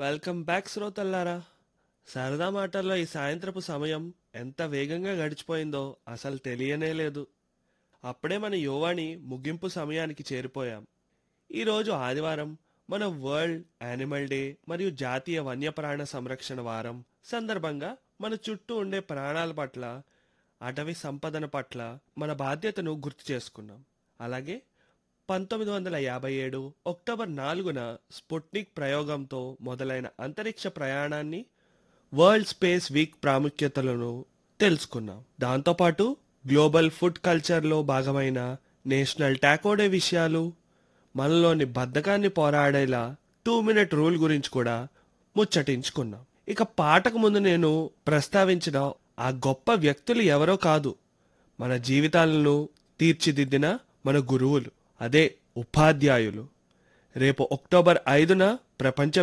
welcome back శ్రోతల్లారా సరదా మాటల్లో ఈ సాయంత్రపు సమయం ఎంత వేగంగా గడిచిపోయిందో అసలు తెలియనే లేదు అప్పుడే మన యువాణి ముగింపు సమయానికి చేరిపోయాం ఈరోజు ఆదివారం మన వరల్డ్ యానిమల్ డే మరియు జాతీయ వన్యప్రాణ సంరక్షణ వారం సందర్భంగా మన చుట్టూ ఉండే ప్రాణాల పట్ల అటవీ సంపదన పట్ల మన బాధ్యతను గుర్తు చేసుకున్నాం అలాగే పంతొమ్మిది వందల యాభై ఏడు అక్టోబర్ నాలుగున స్పుట్నిక్ ప్రయోగంతో మొదలైన అంతరిక్ష ప్రయాణాన్ని వరల్డ్ స్పేస్ వీక్ ప్రాముఖ్యతలను తెలుసుకున్నాం దాంతోపాటు గ్లోబల్ ఫుడ్ కల్చర్లో భాగమైన నేషనల్ టాకోడే విషయాలు మనలోని బద్ధకాన్ని పోరాడేలా టూ మినిట్ రూల్ గురించి కూడా ముచ్చటించుకున్నాం ఇక పాటకు ముందు నేను ప్రస్తావించిన ఆ గొప్ప వ్యక్తులు ఎవరో కాదు మన జీవితాలను తీర్చిదిద్దిన మన గురువులు అదే ఉపాధ్యాయులు రేపు అక్టోబర్ ఐదున ప్రపంచ